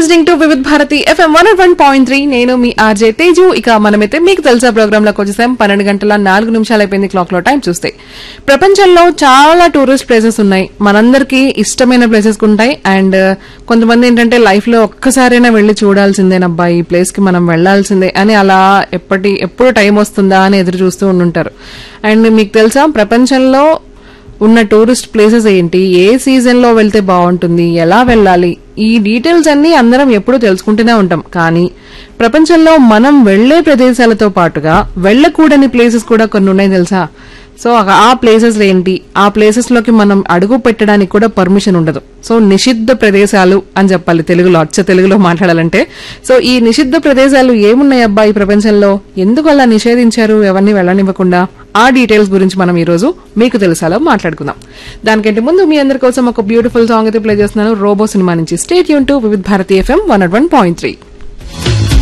listening to Vividh Bharati FM one one point three నేను మీ RJ Teju ఇక మనమైతే మీకు తెలుసా ప్రోగ్రామ్ లోకి వచ్చేసాం పన్నెండు గంటల నాలుగు నిమిషాలు అయిపోయింది క్లాక్ లో టైం చూస్తే ప్రపంచంలో చాలా టూరిస్ట్ ప్లేసెస్ ఉన్నాయి మనందరికీ ఇష్టమైన ప్లేసెస్ ఉంటాయి అండ్ కొంతమంది ఏంటంటే లైఫ్ లో ఒక్కసారైనా వెళ్లి చూడాల్సిందేనబ్బా ఈ ప్లేస్ కి మనం వెళ్లాల్సిందే అని అలా ఎప్పటి ఎప్పుడు టైం వస్తుందా అని ఎదురు చూస్తూ ఉండుంటారు అండ్ మీకు తెలుసా ప్రపంచంలో ఉన్న టూరిస్ట్ ప్లేసెస్ ఏంటి ఏ సీజన్ లో వెళ్తే బాగుంటుంది ఎలా వెళ్ళాలి ఈ డీటెయిల్స్ అన్ని అందరం ఎప్పుడూ తెలుసుకుంటూనే ఉంటాం కానీ ప్రపంచంలో మనం వెళ్లే ప్రదేశాలతో పాటుగా వెళ్ళకూడని ప్లేసెస్ కూడా కొన్ని ఉన్నాయి తెలుసా సో ఆ ప్లేసెస్ ఏంటి ఆ ప్లేసెస్ లోకి మనం అడుగు పెట్టడానికి కూడా పర్మిషన్ ఉండదు సో నిషిద్ధ ప్రదేశాలు అని చెప్పాలి తెలుగులో అచ్చ తెలుగులో మాట్లాడాలంటే సో ఈ నిషిద్ధ ప్రదేశాలు ఏమున్నాయి అబ్బా ఈ ప్రపంచంలో ఎందుకు అలా నిషేధించారు ఎవరిని వెళ్ళనివ్వకుండా ఆ డీటెయిల్స్ గురించి మనం ఈ రోజు మీకు తెలుసాలో మాట్లాడుకుందాం దానికంటే ముందు మీ అందరి కోసం ఒక బ్యూటిఫుల్ సాంగ్ అయితే ప్లే చేస్తున్నాను రోబో సినిమా నుంచి స్టేట్ యూన్ to Vividh Bharati FM one one point three